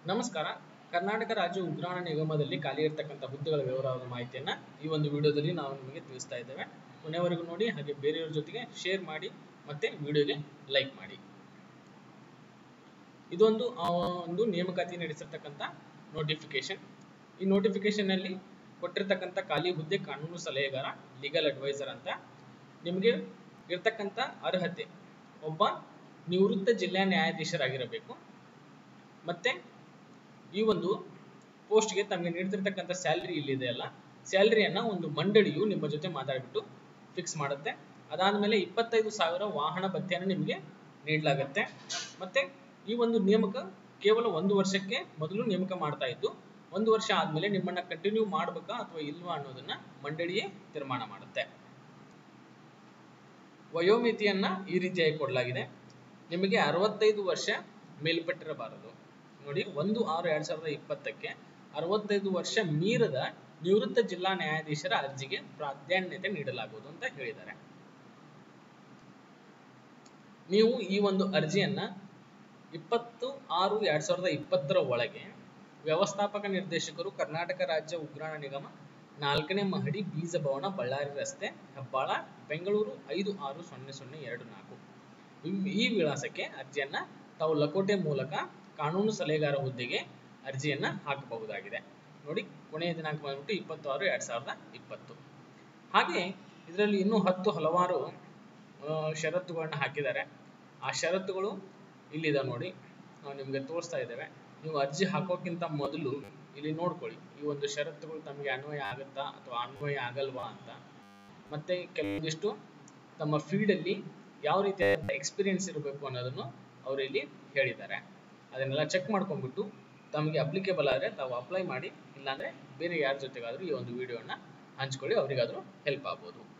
ನಮಸ್ಕಾರ ಕರ್ನಾಟಕ ರಾಜ್ಯ ಉಗ್ರಾಣ ನಿಗಮದಲ್ಲಿ ಖಾಲಿ ಇರತಕ್ಕಂಥ ಹುದ್ದೆಗಳ ವಿವರವಾದ ಮಾಹಿತಿಯನ್ನ ಈ ಒಂದು ವಿಡಿಯೋದಲ್ಲಿ ನಾವು ನಿಮಗೆ ತಿಳಿಸ್ತಾ ಇದ್ದೇವೆ ಕೊನೆವರೆಗೂ ನೋಡಿ ಹಾಗೆ ಬೇರೆಯವ್ರ ಜೊತೆಗೆ ಶೇರ್ ಮಾಡಿ ಮತ್ತೆ ವಿಡಿಯೋಗೆ ಲೈಕ್ ಮಾಡಿ ಇದೊಂದು ಆ, ಒಂದು ನೇಮಕಾತಿ ನಡೆಸಿರ್ತಕ್ಕಂಥ ನೋಟಿಫಿಕೇಶನ್ ಈ ನೋಟಿಫಿಕೇಶನ್ ಅಲ್ಲಿ ಕೊಟ್ಟಿರ್ತಕ್ಕಂಥ ಖಾಲಿ ಹುದ್ದೆ ಕಾನೂನು ಸಲಹೆಗಾರ ಲೀಗಲ್ ಅಡ್ವೈಸರ್ ಅಂತ ನಿಮಗೆ ಇರ್ತಕ್ಕಂಥ ಅರ್ಹತೆ ಒಬ್ಬ ನಿವೃತ್ತ ಜಿಲ್ಲಾ ನ್ಯಾಯಾಧೀಶರಾಗಿರಬೇಕು ಮತ್ತೆ ಈ ಒಂದು ಪೋಸ್ಟ್ಗೆ ತಮಗೆ ನೀಡ್ತಿರ್ತಕ್ಕಂಥ ಸ್ಯಾಲರಿ ಇಲ್ಲಿದೆ ಅಲ್ಲ ಸ್ಯಾಲರಿಯನ್ನ ಒಂದು ಮಂಡಳಿಯು ನಿಮ್ಮ ಜೊತೆ ಮಾತಾಡಿಬಿಟ್ಟು ಫಿಕ್ಸ್ ಮಾಡುತ್ತೆ ಅದಾದಮೇಲೆ ಇಪ್ಪತ್ತೈದು ಸಾವಿರ ವಾಹನ ಭತ್ಯೆಯನ್ನು ನಿಮಗೆ ನೀಡಲಾಗುತ್ತೆ ಮತ್ತೆ ಈ ಒಂದು ನೇಮಕ ಕೇವಲ ಒಂದು ವರ್ಷಕ್ಕೆ ಮೊದಲು ನೇಮಕ ಮಾಡ್ತಾ ಇದ್ದು ಒಂದು ವರ್ಷ ಆದ್ಮೇಲೆ ನಿಮ್ಮನ್ನ ಕಂಟಿನ್ಯೂ ಮಾಡ್ಬೇಕಾ ಅಥವಾ ಇಲ್ವಾ ಅನ್ನೋದನ್ನ ಮಂಡಳಿಯೇ ತೀರ್ಮಾನ ಮಾಡುತ್ತೆ ವಯೋಮಿತಿಯನ್ನ ಈ ರೀತಿಯಾಗಿ ಕೊಡಲಾಗಿದೆ ನಿಮಗೆ ಅರವತ್ತೈದು ವರ್ಷ ಮೇಲ್ಪಟ್ಟಿರಬಾರದು ನೋಡಿ ಒಂದು ಆರು ಎರಡ್ ಸಾವಿರದ ಇಪ್ಪತ್ತಕ್ಕೆ ಅರವತ್ತೈದು ವರ್ಷ ಮೀರದ ನಿವೃತ್ತ ಜಿಲ್ಲಾ ನ್ಯಾಯಾಧೀಶರ ಅರ್ಜಿಗೆ ಪ್ರಾಧಾನ್ಯತೆ ನೀಡಲಾಗುವುದು ಅಂತ ಹೇಳಿದ್ದಾರೆ ನೀವು ಈ ಒಂದು ಅರ್ಜಿಯನ್ನ ಇಪ್ಪತ್ತು ಆರು ಎರಡ್ ಸಾವಿರದ ಇಪ್ಪತ್ತರ ಒಳಗೆ ವ್ಯವಸ್ಥಾಪಕ ನಿರ್ದೇಶಕರು ಕರ್ನಾಟಕ ರಾಜ್ಯ ಉಗ್ರಾಣ ನಿಗಮ ನಾಲ್ಕನೇ ಮಹಡಿ ಬೀಜ ಭವನ ಬಳ್ಳಾರಿ ರಸ್ತೆ ಹೆಬ್ಬಾಳ ಬೆಂಗಳೂರು ಐದು ಆರು ಸೊನ್ನೆ ಸೊನ್ನೆ ಎರಡು ನಾಲ್ಕು ಈ- ಈ ವಿಳಾಸಕ್ಕೆ ಅರ್ಜಿಯನ್ನ ತಾವು ಲಕೋಟೆ ಮೂಲಕ ಕಾನೂನು ಸಲಹೆಗಾರ ಹುದ್ದೆಗೆ ಅರ್ಜಿಯನ್ನ ಹಾಕಬಹುದಾಗಿದೆ ನೋಡಿ ಕೊನೆಯ ದಿನಾಂಕ ಬಂದ್ಬಿಟ್ಟು ಇಪ್ಪತ್ತು ಆರು ಎರಡ್ ಸಾವಿರದ ಇಪ್ಪತ್ತು ಹಾಗೆ ಇದರಲ್ಲಿ ಇನ್ನೂ ಹತ್ತು ಹಲವಾರು ಆ, ಷರತ್ತುಗಳನ್ನ ಹಾಕಿದ್ದಾರೆ ಆ ಷರತ್ತುಗಳು ಇಲ್ಲಿದೆ ನೋಡಿ ನಾವು ನಿಮಗೆ ತೋರಿಸ್ತಾ ಇದ್ದೇವೆ ನೀವು ಅರ್ಜಿ ಹಾಕೋಕ್ಕಿಂತ ಮೊದಲು ಇಲ್ಲಿ ನೋಡ್ಕೊಳ್ಳಿ ಈ ಒಂದು ಷರತ್ತುಗಳು ತಮಗೆ ಅನ್ವಯ ಆಗುತ್ತಾ ಅಥವಾ ಅನ್ವಯ ಆಗಲ್ವಾ ಅಂತ ಮತ್ತೆ ಕೆಲವೊಂದಿಷ್ಟು ತಮ್ಮ ಫೀಲ್ಡ್ ಅಲ್ಲಿ ಯಾವ ರೀತಿಯಾದ ಎಕ್ಸ್ಪೀರಿಯನ್ಸ್ ಇರಬೇಕು ಅನ್ನೋದನ್ನು ಅವರು ಇಲ್ಲಿ ಹೇಳಿದ್ದಾರೆ ಅದನ್ನೆಲ್ಲ ಚೆಕ್ ಮಾಡ್ಕೊಂಡ್ಬಿಟ್ಟು ತಮಗೆ ಅಪ್ಲಿಕೇಬಲ್ ಆದರೆ ತಾವು ಅಪ್ಲೈ ಮಾಡಿ ಇಲ್ಲಾಂದ್ರೆ ಬೇರೆ ಯಾರ ಜೊತೆಗಾದ್ರೂ ಈ ಒಂದು ವಿಡಿಯೋನ ಹಂಚ್ಕೊಳ್ಳಿ ಅವರಿಗಾದ್ರೂ ಹೆಲ್ಪ್ ಆಗ್ಬೋದು